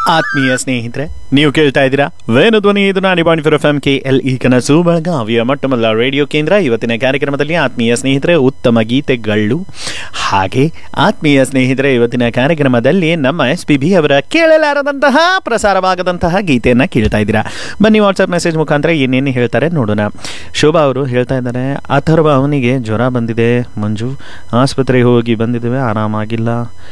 ಆತ್ಮೀಯ ಸ್ನೇಹಿತರೆ ನೀವು ಕೇಳ್ತಾ ಇದ್ದೀರಾ ವೇಣು ಧ್ವನಿ ಇದು ನಾಡಿ point four F M K L E ಕನಸು ಬೆಳಗಾವಿಯ ಮೊಟ್ಟ ಮೊದಲ ರೇಡಿಯೋ ಕೇಂದ್ರ ಇವತ್ತಿನ ಕಾರ್ಯಕ್ರಮದಲ್ಲಿ ಆತ್ಮೀಯ ಸ್ನೇಹಿತರೆ ಉತ್ತಮ ಗೀತೆಗಳು ಹಾಗೆ ಆತ್ಮೀಯ ಸ್ನೇಹಿತರೆ ಇವತ್ತಿನ ಕಾರ್ಯಕ್ರಮದಲ್ಲಿ ನಮ್ಮ ಎಸ್ ಪಿ ಬಿ ಅವರ ಕೇಳಲಾರದಂತಹ ಪ್ರಸಾರವಾಗದಂತಹ ಗೀತೆಯನ್ನು ಕೇಳ್ತಾ ಇದ್ದೀರಾ ಬನ್ನಿ ವಾಟ್ಸಪ್ ಮೆಸೇಜ್ ಮುಖಾಂತರ ಏನೇನು ಹೇಳ್ತಾರೆ ನೋಡೋಣ ಶೋಭಾ ಅವರು ಹೇಳ್ತಾ ಇದ್ದಾರೆ ಅಥರ್ವ ಅವನಿಗೆ ಜ್ವರ ಬಂದಿದೆ ಮಂಜು ಆಸ್ಪತ್ರೆಗೆ ಹೋಗಿ ಬಂದಿದ್ದೇವೆ ಆರಾಮಾಗಿಲ್ಲ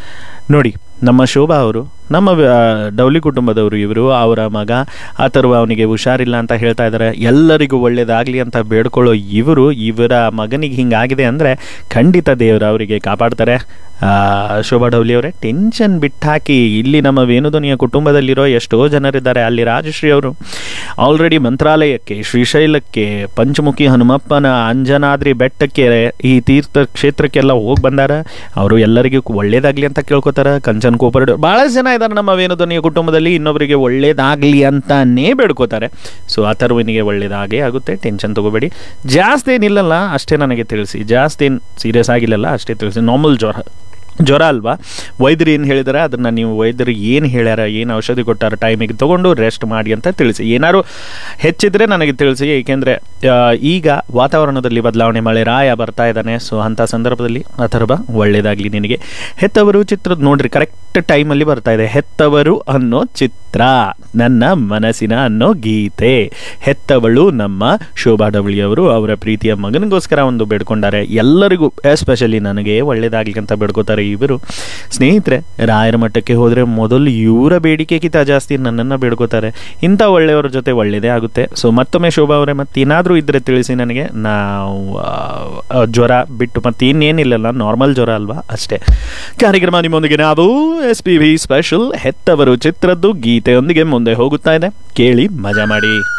ನೋಡಿ ನಮ್ಮ ಶೋಭಾ ಅವರು ನಮ್ಮ ಆ, ಡೌಲಿ ಕುಟುಂಬದವರು ಇವರು ಅವರ ಮಗ ಅಥರ್ವ ಅವನಿಗೆ ಹುಷಾರಿಲ್ಲ ಅಂತ ಹೇಳ್ತಾ ಇದ್ದಾರೆ ಎಲ್ಲರಿಗೂ ಒಳ್ಳೇದಾಗಲಿ ಅಂತ ಬೇಡ್ಕೊಳ್ಳೋ ಇವರು ಇವರ ಮಗನಿಗೆ ಹಿಂಗಾಗಿದೆ ಅಂದರೆ ಖಂಡಿತ ದೇವರು ಅವರಿಗೆ ಕಾಪಾಡ್ತಾರೆ ಆ, ಶೋಭಾ ಡೌಲಿ ಅವರೇ ಟೆನ್ಷನ್ ಬಿಟ್ಟಾಕಿ ಇಲ್ಲಿ ನಮ್ಮ ವೇಣುಧ್ವನಿಯ ಕುಟುಂಬದಲ್ಲಿರೋ ಎಷ್ಟೋ ಜನರಿದ್ದಾರೆ ಅಲ್ಲಿ ರಾಜಶ್ರೀ ಅವರು ಆಲ್ರೆಡಿ ಮಂತ್ರಾಲಯಕ್ಕೆ ಶ್ರೀಶೈಲಕ್ಕೆ ಪಂಚಮುಖಿ ಹನುಮಪ್ಪನ ಅಂಜನಾದ್ರಿ ಬೆಟ್ಟಕ್ಕೆ ಈ ತೀರ್ಥ ಕ್ಷೇತ್ರಕ್ಕೆಲ್ಲ ಹೋಗಿ ಬಂದಾರ ಅವರು ಎಲ್ಲರಿಗೂ ಒಳ್ಳೇದಾಗ್ಲಿ ಅಂತ ಕೇಳ್ಕೊತಾರ ಕಂಚನ್ ಕೋಪರ್ಡ್ ಭಾಳ ಜನ ಇದ್ದಾರೆ ನಮ್ಮ ವೇಣುಧ್ವನಿಯ ಕುಟುಂಬದಲ್ಲಿ ಇನ್ನೊಬ್ಬರಿಗೆ ಒಳ್ಳೇದಾಗ್ಲಿ ಅಂತಾನೇ ಬೇಡ್ಕೋತಾರೆ ಸೊ ಅಥರ್ವನಿಗೆ ಒಳ್ಳೇದಾಗೇ ಆಗುತ್ತೆ ಟೆನ್ಷನ್ ತಗೋಬೇಡಿ ಜಾಸ್ತಿ ಏನಿಲ್ಲಲ್ಲ ಅಷ್ಟೇ ನನಗೆ ತಿಳಿಸಿ ಜಾಸ್ತಿ ಏನು ಸೀರಿಯಸ್ ಆಗಿಲ್ಲಲ್ಲ ಅಷ್ಟೇ ತಿಳಿಸಿ ನಾರ್ಮಲ್ ಜ್ವರ ಜ್ವರ ಅಲ್ವಾ ವೈದ್ಯರು ಏನು ಹೇಳಿದಾರೆ ಅದನ್ನು ನೀವು ವೈದ್ಯರು ಏನು ಹೇಳ್ಯಾರ ಏನು ಔಷಧಿ ಕೊಟ್ಟಾರ ಟೈಮಿಗೆ ತೊಗೊಂಡು ರೆಸ್ಟ್ ಮಾಡಿ ಅಂತ ತಿಳಿಸಿ ಏನಾದ್ರು ಹೆಚ್ಚಿದ್ರೆ ನನಗೆ ತಿಳಿಸಿ ಏಕೆಂದರೆ ಈಗ ವಾತಾವರಣದಲ್ಲಿ ಬದಲಾವಣೆ ಮಳೆ ರಾಯ ಬರ್ತಾ ಇದ್ದಾನೆ ಸೊ ಅಂಥ ಸಂದರ್ಭದಲ್ಲಿ ಅಥರ್ವ ಒಳ್ಳೇದಾಗಲಿ ನಿನಗೆ ಹೆತ್ತವರು ಚಿತ್ರದ ನೋಡ್ರಿ ಕರೆಕ್ಟ್ ಟೈಮಲ್ಲಿ ಬರ್ತಾ ಇದೆ ಹೆತ್ತವರು ಅನ್ನೋ ಚಿತ್ರ ನನ್ನ ಮನಸ್ಸಿನ ಅನ್ನೋ ಗೀತೆ ಹೆತ್ತವಳು ನಮ್ಮ ಶೋಭಾ ಡವಳಿಯವರು ಅವರ ಪ್ರೀತಿಯ ಮಗನಿಗೋಸ್ಕರ ಒಂದು ಬೇಡ್ಕೊಂಡಾರೆ ಎಲ್ಲರಿಗೂ ಎಸ್ಪೆಷಲಿ ನನಗೆ ಒಳ್ಳೇದಾಗ್ಲಿ ಅಂತ ಬೇಡ್ಕೋತಾರೆ ಇವರು ಸ್ನೇಹಿತರೆ ರಾಯರ ಮಠಕ್ಕೆ ಹೋದರೆ ಮೊದಲು ಇವರ ಬೇಡಿಕೆಗಿಂತ ಜಾಸ್ತಿ ನನ್ನನ್ನು ಬೇಡ್ಕೋತಾರೆ ಇಂಥ ಒಳ್ಳೆಯವರ ಜೊತೆ ಒಳ್ಳೆಯದೇ ಆಗುತ್ತೆ ಸೊ ಮತ್ತೊಮ್ಮೆ ಶೋಭಾ ಅವರೇ ಮತ್ತೇನಾದರೂ ಇದ್ದರೆ ತಿಳಿಸಿ ನನಗೆ ನಾವು ಆ, ಆ, ಜ್ವರ ಬಿಟ್ಟು ಮತ್ತೇನೇನಿಲ್ಲಲ್ಲ ನಾರ್ಮಲ್ ಜ್ವರ ಅಲ್ವಾ ಅಷ್ಟೇ ಕಾರ್ಯಕ್ರಮ ನಿಮ್ಮೊಂದಿಗೆ ನಾವು ಎಸ್ ಪಿ ವಿ ಸ್ಪೆಷಲ್ ಹೆತ್ತವರು ಚಿತ್ರದ್ದು ಗೀತೆಯೊಂದಿಗೆ ಮುಂದೆ ಹೋಗುತ್ತಾ ಇದೆ ಕೇಳಿ ಮಜಾ ಮಾಡಿ